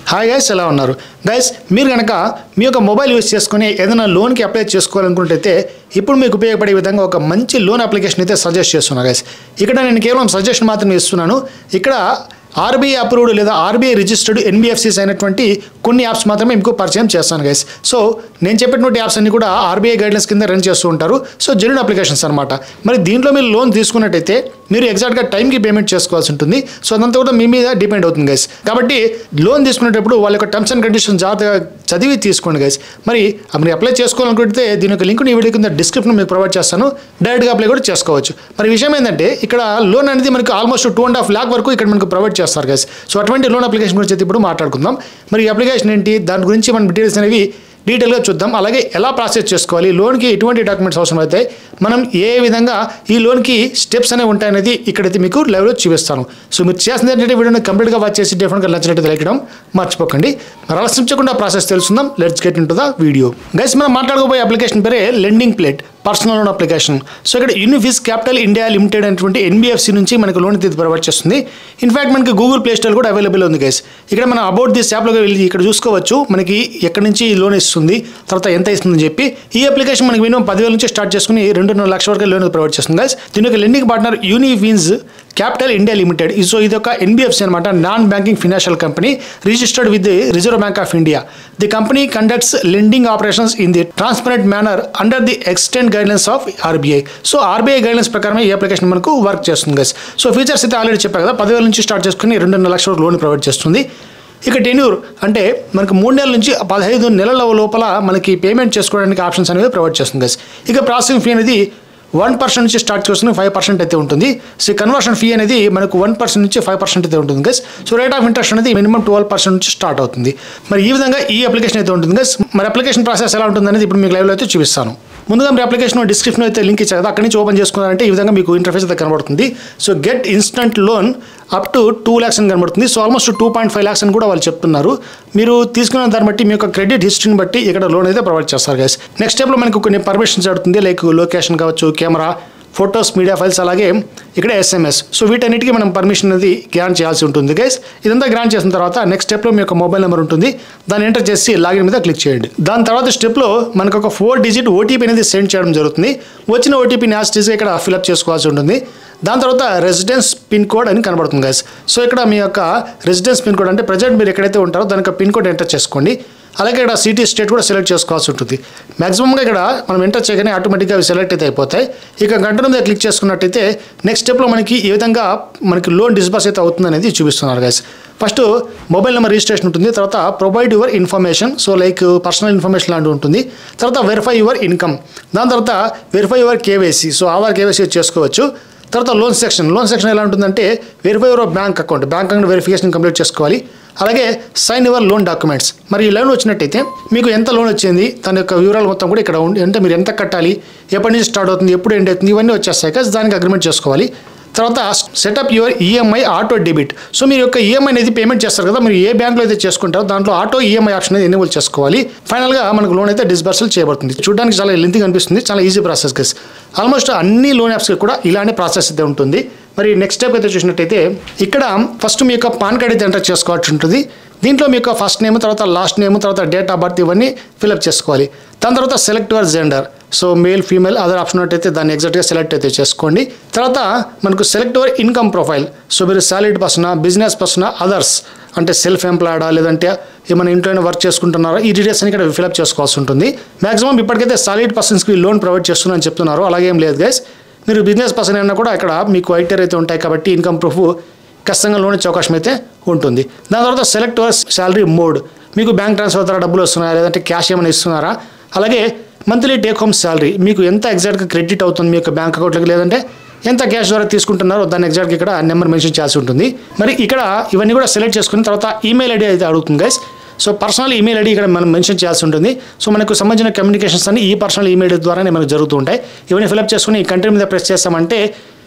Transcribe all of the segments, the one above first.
hi guys ఎలా ఉన్నారు guys మీరు కనుక మీ యొక్క మొబైల్ యూస్ చేసుకుని ఏదైనా లోన్కి అప్లై చేసుకోవాలనుకుంటే ఇప్పుడు మీకు ఉపయోగపడే విధంగా ఒక మంచి లోన్ అప్లికేషన్ అయితే సజెస్ట్ చేస్తున్నా గైస్ ఇక్కడ నేను కేవలం సజెషన్ మాత్రమే ఇస్తున్నాను ఇక్కడ ఆర్బీఐ అప్రూవ్డ్ లేదా ఆర్బీఐ రిజిస్టర్డ్ ఎన్బిఎఫ్సిస్ అయినటువంటి కొన్ని యాప్స్ మాత్రమే మీకు పరిచయం చేస్తాను గైస్ సో నేను చెప్పినటువంటి యాప్స్ అన్ని కూడా ఆర్బీఐ గైడ్లైన్స్ కింద రన్ చేస్తూ ఉంటారు సో జెన్యున్ అప్లికేషన్స్ అనమాట మరి దీంట్లో మీరు లోన్ తీసుకున్నట్టయితే మీరు ఎగ్జాక్ట్గా టైంకి పేమెంట్ చేసుకోవాల్సి ఉంటుంది సో అదంతా కూడా మీ మీద డిపెండ్ అవుతుంది గైస్ కాబట్టి లోన్ తీసుకునేటప్పుడు వాళ్ళ యొక్క టర్మ్స్ అండ్ కండిషన్స్ జాగ్రత్తగా చదివి తీసుకోండి గైస్ మరి మీరు అప్లై చేసుకోవాలనుకుంటే దీని యొక్క లింక్ ఈ వీడియో కింద డిస్క్రిప్షన్ మీకు ప్రొవైడ్ చేస్తాను డైరెక్ట్గా అప్లై కూడా చేసుకోవచ్చు మరి విషయం ఏంటంటే ఇక్కడ లోన్ అనేది మనకి almost two and half lakh వరకు ఇక్కడ మనకు ప్రొవైడ్ చేస్తారు గైస్ సో అటువంటి లోన్ అప్లికేషన్ గురించి అయితే ఇప్పుడు మాట్లాడుకుందాం మరి ఈ అప్లికేషన్ ఏంటి దాని గురించి మన డీటెయిల్స్ అనేవి డీటెయిల్గా చూద్దాం అలాగే ఎలా ప్రాసెస్ చేసుకోవాలి లోన్కి ఎటువంటి డాక్యుమెంట్స్ అవసరం అవుతాయి మనం ఏ విధంగా ఈ లోన్కి స్టెప్స్ అనేవి ఉంటాయనేది ఇక్కడైతే మీకు లైవ్లో చూపిస్తాను సో మీరు చేసింది ఏంటంటే వీడియోని కంప్లీట్గా వాచ్ చేసి డిఫరెంట్గా నచ్చినట్టు తెలియడం మర్చిపోకండి మరి ఆలస్యించకుండా ప్రాసెస్ తెలుసుకుందాం let's get into the video guys మనం మాట్లాడుకోబోయే అప్లికేషన్ పేరే lending plate personal loan application so ఇక్కడ యూనిఫిస్ క్యాపిటల్ ఇండియా లిమిటెడ్ అనేటువంటి ఎన్బిఎఫ్సి నుంచి మనకు లోన్ తీసి ప్రొవైడ్ చేస్తుంది ఇన్ఫాక్ట్ మనకి గూగుల్ ప్లే స్టోర్ కూడా అవైలబుల్ ఉంది గైస్ ఇక్కడ మనం అబౌట్ దిస్ యాప్లో వెళ్ళి ఇక్కడ చూసుకోవచ్చు మనకి ఎక్కడి నుంచి లోన్ ఇస్తుంది తర్వాత ఎంత ఇస్తుందని చెప్పి ఈ అప్లికేషన్ మనకి మినిమం పదివేల నుంచి స్టార్ట్ చేసుకుని రెండున్నర లక్షల వరకు లోన్ ప్రొవైడ్ చేస్తుంది గైస్ దీని యొక్క lending partner Unifinz Capital India Limited so ఇది ఒక ఎన్బిఎఫ్సి అనమాట non banking financial company registered with the Reserve Bank of India the company conducts lending operations in the transparent manner under the extend guidelines of RBI so RBI guidelines ప్రకారం ఈ application మనకు work చేస్తుంది guys so features అయితే already చెప్పా కదా పదివేల నుంచి start చేసుకుని రెండున్నర లక్షల వరకు లోన్ ప్రొవైడ్ చేస్తుంది ఇక టెన్యూర్ అంటే మనకు మూడు నెలల నుంచి పదహైదు నెలల లోపల మనకి పేమెంట్ చేసుకోవడానికి ఆప్షన్స్ అనేవి ప్రొవైడ్ చేస్తుంది గైస్ ఇక ప్రాసెసింగ్ ఫీ అనేది వన్ పర్సెంట్ నుంచి స్టార్ట్ చేసుకుని ఫైవ్ పర్సెంట్ అయితే ఉంటుంది సో కన్వర్షన్ ఫీ అనేది మనకు వన్ పర్సెంట్ నుంచి ఫైవ్ పర్సెంట్ అయితే ఉంటుంది guys so rate of interest అనేది మినిమం ట్వెల్వ్ పర్సెంట్ నుంచి స్టార్ట్ అవుతుంది మరి ఈ విధంగా ఈ అప్లికేషన్ అయితే ఉంటుంది గైస్ మరి అప్లికేషన్ ప్రాసెస్ ఎలా ఉంటుంది అనేది ఇప్పుడు మీకు లైవ్లో అయితే చూపిస్తాను ముందుగా మీరు అప్లికేషన్ డిస్క్రిప్షన్ అయితే లింక్ ఇచ్చారు కదా అక్కడి నుంచి ఓపెన్ చేసుకున్నారంటే ఈ విధంగా మీకు ఇంటర్ఫేస్ అయితే కనబడుతుంది so get instant loan up to two lakhs అని కనబడుతుంది so almost two point five lakhs అని కూడా వాళ్ళు చెప్తున్నారు మీరు తీసుకున్న దాన్ని బట్టి మీ యొక్క క్రెడిట్ హిస్టరీని బట్టి ఇక్కడ లోన్ అయితే ప్రొవైడ్ చేస్తారు గైస్ నెక్స్ట్ స్టెప్లో మనకు కొన్ని పర్మిషన్స్ అడుగుతుంది లైక్ లొకేషన్ కావచ్చు కెమెరా ఫొటోస్ మీడియా ఫైల్స్ అలాగే ఇక్కడ ఎస్ఎంఎస్ సో వీటన్నిటికీ మనం పర్మిషన్ అనేది గ్రాంట్ చేయాల్సి ఉంటుంది గైస్ ఇదంతా గ్రాంట్ చేసిన తర్వాత నెక్స్ట్ స్టెప్లో మీ యొక్క మొబైల్ నెంబర్ ఉంటుంది దాన్ని ఎంటర్ చేసి లాగిన్ మీద క్లిక్ చేయండి దాని తర్వాత స్టెప్లో మనకు ఒక ఫోర్ డిజిట్ ఓటీపీ అనేది సెండ్ చేయడం జరుగుతుంది వచ్చిన ఓటీపీని యాస్టీస్గా ఇక్కడ ఫిల్అప్ చేసుకోవాల్సి ఉంటుంది దాని తర్వాత రెసిడెన్స్ పిన్ కోడ్ అని కనబడుతుంది గైస్ సో ఇక్కడ మీ యొక్క రెసిడెన్స్ పిన్ కోడ్ అంటే ప్రజెంట్ మీరు ఎక్కడైతే ఉంటారో దానికి పిన్ కోడ్ ఎంటర్ చేసుకోండి అలాగే ఇక్కడ సిటీ స్టేట్ కూడా సెలెక్ట్ చేసుకోవాల్సి ఉంటుంది మాక్సిమంగా ఇక్కడ మనం ఎంటర్ చేయగానే ఆటోమేటిక్గా అవి సెలెక్ట్ అయితే అయిపోతాయి ఇక గంట మీద క్లిక్ చేసుకున్నట్టయితే నెక్స్ట్ స్టెప్లో మనకి ఏ విధంగా మనకి లోన్ డిస్బర్స్ అయితే అవుతుంది అనేది చూపిస్తున్నారు guys first mobile number registration ఉంటుంది తర్వాత provide your information so like personal information లాంటివి ఉంటుంది తర్వాత వెరిఫై యువర్ ఇన్కమ్ దాని తర్వాత verify your KYC so Aadhaar KYC చేసుకోవచ్చు తర్వాత లోన్ సెక్షన్ లోన్ సెక్షన్ ఎలా ఉంటుందంటే verify your bank account bank account verification complete చేసుకోవాలి అలాగే సైన్ యువర్ లోన్ డాక్యుమెంట్స్ మరి ఈ లోన్ వచ్చినట్టయితే మీకు ఎంత లోన్ వచ్చింది దాని యొక్క వివరాలు మొత్తం కూడా ఇక్కడ ఉండి అంటే మీరు ఎంత కట్టాలి ఎప్పటి నుంచి స్టార్ట్ అవుతుంది ఎప్పుడు ఎండ్ అవుతుంది ఇవన్నీ వచ్చేస్తాయి కదా దానికి అగ్రిమెంట్ చేసుకోవాలి తర్వాత setup your EMI auto debit so మీరు యొక్క ఈఎంఐ అనేది పేమెంట్ చేస్తారు కదా మీరు ఏ బ్యాంక్లో అయితే చేసుకుంటారో దాంట్లో ఆటో ఈఎంఐ ఆప్షన్ అనేది ఎనేబుల్ చేసుకోవాలి ఫైనల్గా మనకు లోన్ అయితే డిస్బర్సల్ చేయబడుతుంది చూడడానికి చాలా లెంతీ అనిపిస్తుంది చాలా ఈజీ ప్రాసెస్ గస్ ఆల్మోస్ట్ అన్ని లోన్ యాప్స్కి కూడా ఇలానే ప్రాసెస్ అయితే ఉంటుంది మరి నెక్స్ట్ స్టెప్ అయితే చూసినట్టయితే ఇక్కడ ఫస్ట్ మీ యొక్క పాన్ కార్డ్ అయితే ఎంటర్ చేసుకోవాల్సి ఉంటుంది దీంట్లో మీ యొక్క ఫస్ట్ నేమ్ తర్వాత లాస్ట్ నేమ్ తర్వాత డేట్ ఆఫ్ బర్త్ ఇవన్నీ ఫిల్అప్ చేసుకోవాలి దాని తర్వాత select your gender so male female other option అయితే దాన్ని ఎగ్జాక్ట్గా సెలెక్ట్ అయితే చేసుకోండి తర్వాత మనకు select your income profile so మీరు సాలరీడ్ పర్సనా బిజినెస్ పర్సనా అదర్స్ అంటే సెల్ఫ్ ఎంప్లాయిడా లేదంటే ఏమైనా ఇంట్లోనే వర్క్ చేసుకుంటున్నారా ఈ డీటెయిల్స్ అని ఇక్కడ ఫిల్అప్ చేసుకోవాల్సి ఉంటుంది మాక్సిమం ఇప్పటికైతే సాలిడ్ పర్సన్స్కి లోన్ ప్రొవైడ్ చేస్తున్నారని చెప్తున్నారు అలాగే ఏం లేదు గైస్ మీరు బిజినెస్ పర్సన్ అయినా కూడా ఇక్కడ మీకు ఐటీఆర్ అయితే ఉంటాయి కాబట్టి ఇన్కమ్ ప్రూఫ్ ఖచ్చితంగా లోన్ ఇచ్చే అవకాశం అయితే ఉంటుంది దాని తర్వాత సెలెక్ట్ శాలరీ మోడ్ మీకు బ్యాంక్ ట్రాన్స్ఫర్ ద్వారా డబ్బులు వస్తున్నారా లేదంటే క్యాష్ ఏమైనా ఇస్తున్నారా అలాగే మంత్లీ టేక్ హోమ్ శాలరీ మీకు ఎంత ఎగ్జాక్ట్గా క్రెడిట్ అవుతుంది మీ యొక్క బ్యాంక్ అకౌంట్లోకి లేదంటే ఎంత క్యాష్ ద్వారా తీసుకుంటున్నారో దాన్ని ఎగ్జాక్ట్గా ఇక్కడ నెంబర్ మెన్షన్ చేయాల్సి ఉంటుంది మరి ఇక్కడ ఇవన్నీ కూడా సెలెక్ట్ చేసుకున్న తర్వాత ఈమెయిల్ ఐడి అయితే అడుగుతుంది guys so personal email ID ఇక్కడ మనం మెన్షన్ చేయాల్సి ఉంటుంది సో మనకు సంబంధించిన కమ్యూనికేషన్స్ అన్ని ఈ పర్సనల్ ఈమెయిల్ ద్వారానే మనకు జరుగుతూ ఉంటాయి ఇవన్నీ ఫిల్అప్ చేసుకుని ఈ కంట్రీ మీద ప్రెస్ చేస్తామంటే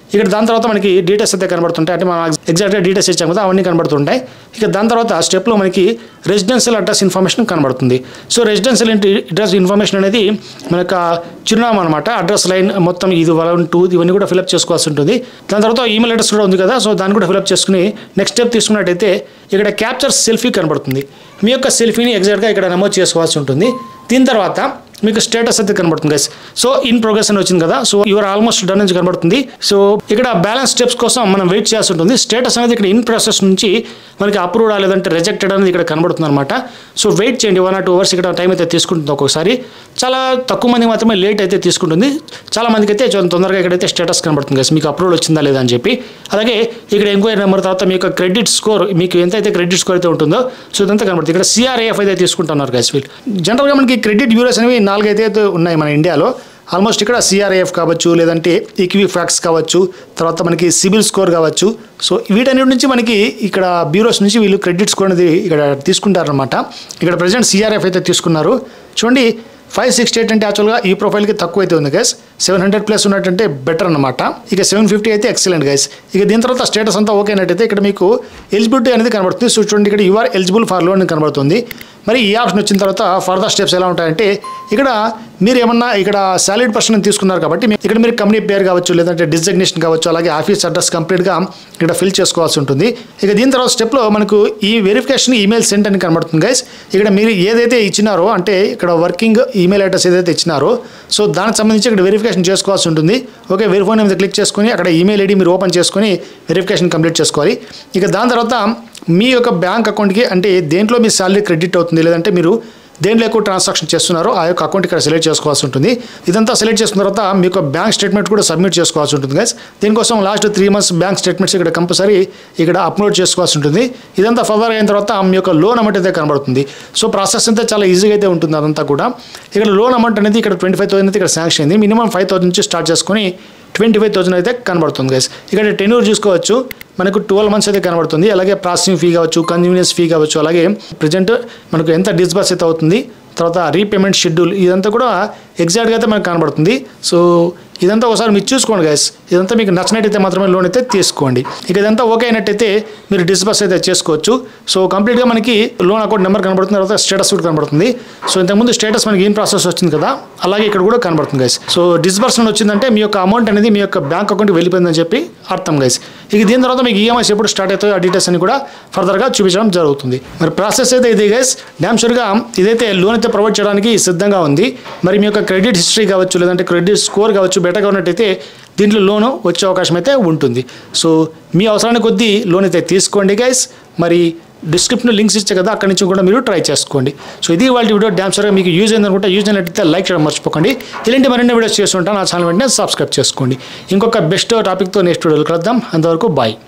ఇక్కడ దాని తర్వాత మనకి డీటెయిల్స్ అయితే కనబడుతుంటాయి అంటే మనం ఎగ్జాక్ట్గా డీటెయిల్స్ ఇచ్చాం కదా అవన్నీ కనబడుతుంటాయి ఇక దాని తర్వాత స్టెప్లో మనకి రెసిడెన్షియల్ అడ్రస్ ఇన్ఫర్మేషన్ కనబడుతుంది సో రెసిడెన్షియల్ అడ్రస్ ఇన్ఫర్మేషన్ అనేది మన యొక్క చిరునామా అనమాట అడ్రస్ లైన్ మొత్తం ఇది వన్ టూ ఇవన్నీ కూడా ఫిల్అప్ చేసుకోవాల్సి ఉంటుంది దాని తర్వాత ఈమెయిల్ అడ్రస్ కూడా ఉంది కదా సో దాన్ని కూడా ఫిల్అప్ చేసుకుని నెక్స్ట్ స్టెప్ తీసుకున్నట్టయితే ఇక్కడ క్యాప్చర్ సెల్ఫీ కనబడుతుంది మీ యొక్క సెల్ఫీని ఎగ్జాక్ట్గా ఇక్కడ నమోదు చేసుకోవాల్సి ఉంటుంది దీని తర్వాత మీకు స్టేటస్ అయితే కనబడుతుంది గైస్ సో ఇన్ ప్రోగ్రెస్ అని వచ్చింది కదా సో యువర్ ఆల్మోస్ట్ డన్ నుంచి కనబడుతుంది సో ఇక్కడ బ్యాలెన్స్ స్టెప్స్ కోసం మనం వెయిట్ చేయాల్సి ఉంటుంది స్టేటస్ అనేది ఇక్కడ ఇన్ ప్రాసెస్ నుంచి మనకి అప్రూవ్డ్ లేదంటే రిజెక్టెడ్ అనేది ఇక్కడ కనబడుతుంది అనమాట సో వెయిట్ చేయండి వన్ ఆర్ టూ అవర్స్ ఇక్కడ టైం అయితే తీసుకుంటుంది ఒక్కొక్కసారి చాలా తక్కువ మంది మాత్రమే లేట్ అయితే తీసుకుంటుంది చాలా మందికి అయితే చాలా తొందరగా ఇక్కడైతే స్టేటస్ కనబడుతుంది గైస్ మీకు అప్రూవల్ వచ్చిందా లేదా అని చెప్పి అలాగే ఇక్కడ ఎంక్వైరీ నెంబర్ తర్వాత మీ యొక్క క్రెడిట్ స్కోర్ మీకు ఎంత అయితే క్రెడిట్ స్కోర్ అయితే ఉంటుందో సో ఇదంతా కనబడుతుంది ఇక్కడ సిఆర్ఏఎఫ్ అయితే తీసుకుంటున్నారు గైస్ వీళ్ళు జనరల్గా మనకి క్రెడిట్ బ్యూరోస్ అనేవి నాలుగైతే అయితే ఉన్నాయి మన ఇండియాలో ఆల్మోస్ట్ ఇక్కడ సిఆర్ఏఎఫ్ కావచ్చు లేదంటే ఈక్విఫాక్స్ కావచ్చు తర్వాత మనకి సిబిల్ స్కోర్ కావచ్చు సో వీటన్నిటి నుంచి మనకి ఇక్కడ బ్యూరోస్ నుంచి వీళ్ళు క్రెడిట్ స్కోర్ అనేది ఇక్కడ తీసుకుంటారనమాట ఇక్కడ ప్రజెంట్ సిఆర్ఎఫ్ అయితే తీసుకున్నారు చూడండి ఫైవ్ సిక్స్టీ ఎయిట్ అంటే యాక్చువల్గా ఈ ప్రొఫైల్కి తక్కువ అయితే ఉంది గైస్ సెవెన్ హండ్రెడ్ ప్లస్ ఉన్నట్టంటే బెటర్ అనమాట ఇక సెవెన్ ఫిఫ్టీ అయితే ఎక్సలెంట్ గైస్ ఇక దీని తర్వాత స్టేటస్ అంతా ఓకే అయినట్టయితే ఇక్కడ మీకు ఎలిజిబిలిటీ అనేది కనబడుతుంది సో చూడండి ఇక్కడ యూఆర్ ఎలిజిబుల్ ఫర్ లోన్ కనబడుతుంది మరి ఈ ఆప్షన్ వచ్చిన తర్వాత ఫర్దర్ స్టెప్స్ ఎలా ఉంటాయంటే ఇక్కడ మీరు ఏమన్నా ఇక్కడ సాలిడ్ పర్సన్ తీసుకున్నారు కాబట్టి మీ- ఇక్కడ మీరు కంపెనీ పేరు కావచ్చు లేదంటే డిజిగ్నేషన్ కావచ్చు అలాగే ఆఫీస్ అడ్రస్ కంప్లీట్గా ఇక్కడ ఫిల్ చేసుకోవాల్సి ఉంటుంది ఇక దీని తర్వాత స్టెప్లో మనకు ఈ వెరిఫికేషన్ ఈమెయిల్ సెంట్ అని కనబడుతుంది గైస్ ఇక్కడ మీరు ఏదైతే ఇచ్చినారో అంటే ఇక్కడ వర్కింగ్ ఈమెయిల్ అడ్రస్ ఏదైతే ఇచ్చినారో సో దానికి సంబంధించి ఇక్కడ వెరిఫికేషన్ చేసుకోవాల్సి ఉంటుంది ఓకే వెరిఫై మీద క్లిక్ చేసుకుని అక్కడ ఈమెయిల్ ఐడి మీరు ఓపెన్ చేసుకొని వెరిఫికేషన్ కంప్లీట్ చేసుకోవాలి ఇక దాని తర్వాత మీ యొక్క బ్యాంక్ అకౌంట్కి అంటే దేంట్లో మీ శాలరీ క్రెడిట్ అవుతుంది లేదంటే మీరు దేంట్లో ఎక్కువ ట్రాన్సాక్షన్ చేస్తున్నారో ఆ యొక్క అకౌంట్ ఇక్కడ సెలెక్ట్ చేసుకోవాల్సి ఉంటుంది ఇదంతా సెలెక్ట్ చేసుకున్న తర్వాత మీ యొక్క బ్యాంక్ స్టేట్మెంట్ కూడా సబ్మిట్ చేసుకోవాల్సి ఉంటుంది గైస్ దీనికోసం last three months bank statements ఇక్కడ కంపల్సరీ ఇక్కడ అప్లోడ్ చేసుకోవాల్సి ఉంటుంది ఇదంతా ఫర్దర్ అయిన తర్వాత మీ యొక్క లోన్ అమౌంట్ అయితే కనబడుతుంది సో ప్రాసెస్ అంతా చాలా ఈజీగా అయితే ఉంటుంది అదంతా కూడా ఇక్కడ లోన్ అమౌంట్ అనేది ఇక్కడ ట్వంటీ ఫైవ్ థౌసండ్ అయితే ఇక్కడ శాంక్షన్ అయింది మినిమం ఫైవ్ థౌసండ్ నుంచి స్టార్ట్ చేసుకొని ట్వంటీ ఫైవ్ థౌసండ్ అయితే కనబడుతుంది గైస్ ఇక్కడ టెన్యూర్ చూసుకోవచ్చు మనకు ట్వెల్వ్ మంత్స్ అయితే కనబడుతుంది అలాగే ప్రాసెసింగ్ ఫీ కావచ్చు కన్వీనియన్స్ ఫీ కావచ్చు అలాగే ప్రజెంట్ మనకు ఎంత డిస్బర్స్ అయితే అవుతుంది తర్వాత రీపేమెంట్ షెడ్యూల్ ఇదంతా కూడా ఎగ్జాక్ట్గా అయితే మనకు కనబడుతుంది సో ఇదంతా ఒకసారి మీరు చూసుకోండి గైస్ ఇదంతా మీకు నచ్చినట్టయితే మాత్రమే లోన్ అయితే తీసుకోండి ఇక ఇదంతా ఓకే అయినట్టయితే మీరు డిస్బర్స్ అయితే చేసుకోవచ్చు సో కంప్లీట్గా మనకి లోన్ అకౌంట్ నెంబర్ కనబడుతుంది తర్వాత స్టేటస్ కూడా కనబడుతుంది సో ఇంతకుముందు స్టేటస్ మనకి ఏం ప్రాసెస్ వచ్చింది కదా అలాగే ఇక్కడ కూడా కనబడుతుంది గైస్ సో డిస్బర్స్మెంట్ వచ్చిందంటే మీ యొక్క అమౌంట్ అనేది మీ యొక్క బ్యాంక్ అకౌంట్కి వెళ్ళిపోయిందని చెప్పి అర్థం గైస్ ఇక దీని తర్వాత మీకు ఈఎంఐస్ ఎప్పుడు స్టార్ట్ అవుతాయో ఆ డీటెయిల్స్ అని కూడా ఫర్దర్గా చూపించడం జరుగుతుంది మరి ప్రాసెస్ అయితే ఇది గైస్ డ్యామ్ షూర్గా ఇదైతే లోన్ అయితే ప్రొవైడ్ చేయడానికి సిద్ధంగా ఉంది మరి మీ యొక్క క్రెడిట్ హిస్టరీ కావచ్చు లేదంటే క్రెడిట్ స్కోర్ కావచ్చు బెటర్గా ఉన్నట్టయితే దీంట్లో లోను వచ్చే అవకాశం అయితే ఉంటుంది సో మీ అవసరానికి కొద్దీ లోన్ అయితే తీసుకోండి గైస్ మరి డిస్క్రిప్షన్లో లింక్స్ ఇచ్చే కదా అక్కడి నుంచి కూడా మీరు ట్రై చేసుకోండి సో ఇది వాళ్ళ వీడియో డ్యామ్ సరిగా మీకు యూజ్ అయిందనుకుంటే యూజ్ అయినట్టయితే లైక్ చేయడం మర్చిపోకండి ఇలాంటి మరిన్ని వీడియోస్ చేస్తుంటాను నా ఛానల్ వెంటనే సబ్స్క్రైబ్ చేసుకోండి ఇంకొక బెస్ట్ టాపిక్తో నెక్స్ట్ వీడియోలో కలుద్దాం అంతవరకు బాయ్